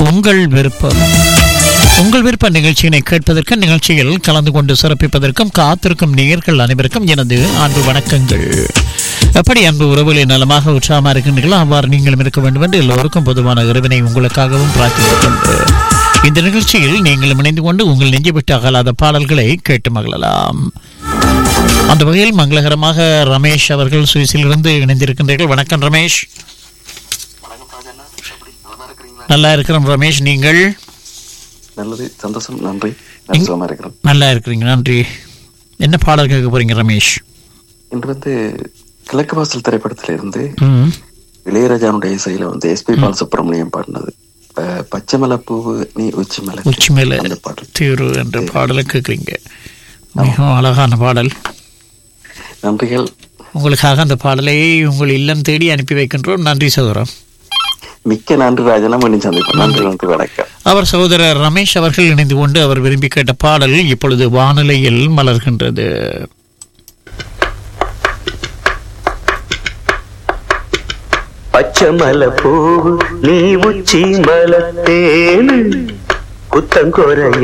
உங்கள் விருப்பம் உங்கள் விருப்ப நிகழ்ச்சியினை கேட்பதற்கு நிகழ்ச்சியில் கலந்து கொண்டு சிறப்பிப்பதற்கும் காத்திருக்கும் நேயர்கள் அனைவருக்கும் எனது அன்பு வணக்கங்கள் எப்படி அன்பு உறவுகளை நலமாக உற்சாகமாக இருக்கின்றீர்களோ அவ்வாறு நீங்களும் இருக்க வேண்டும் என்று எல்லோருக்கும் பொதுவான இறைவனை உங்களுக்காகவும் பிரார்த்தித்துக் கொண்டு இந்த நிகழ்ச்சியில் நீங்களும் இணைந்து கொண்டு உங்கள் நெஞ்சு விட்டு அகலாத பாடல்களை கேட்டு மகிழலாம் அந்த வகையில் மங்களகரமாக ரமேஷ் அவர்கள் சுவிஸிலிருந்து இணைந்திருக்கின்றீர்கள் வணக்கம் ரமேஷ் நல்லா இருக்கிறோம் ரமேஷ் நீங்கள் நல்லது சந்தோஷம் நன்றி நல்ல சுகமா இருக்கிறோம் நல்லா இருக்கிறீங்க நன்றி என்ன பாடல் கேட்க போறீங்க ரமேஷ் இன்று வந்து கிழக்கு வாசல் திரைப்படத்துல இருந்து ம் இளையராஜானுடைய இசையில வந்து எஸ்பி பாலசுப்ரமணியம் பாடினது அஹ், பச்சை மலைப்பூவு நீ உச்சி மலை உச்சி மேல அந்த பாடல் தீர்வு என்ற பாடலை கேட்குறீங்க மிகவும் அழகான பாடல் நன்றிகள் உங்களுக்காக அந்த பாடலை உங்கள் இல்லம் தேடி அனுப்பி வைக்கின்றோம் நன்றி சகோதரம் மிக்க நன்றி ராஜனா மீண்டும் சந்திப்போம் நன்றி நன்றி வணக்கம் அவர் சகோதரர் ரமேஷ் அவர்கள் இணைந்து கொண்டு அவர் விரும்பி கேட்ட பாடல் இப்பொழுது வானிலையில் மலர்கின்றது பச்சை மலை பூவு நீ உச்சி மலத்தேனு குத்தங்குறைய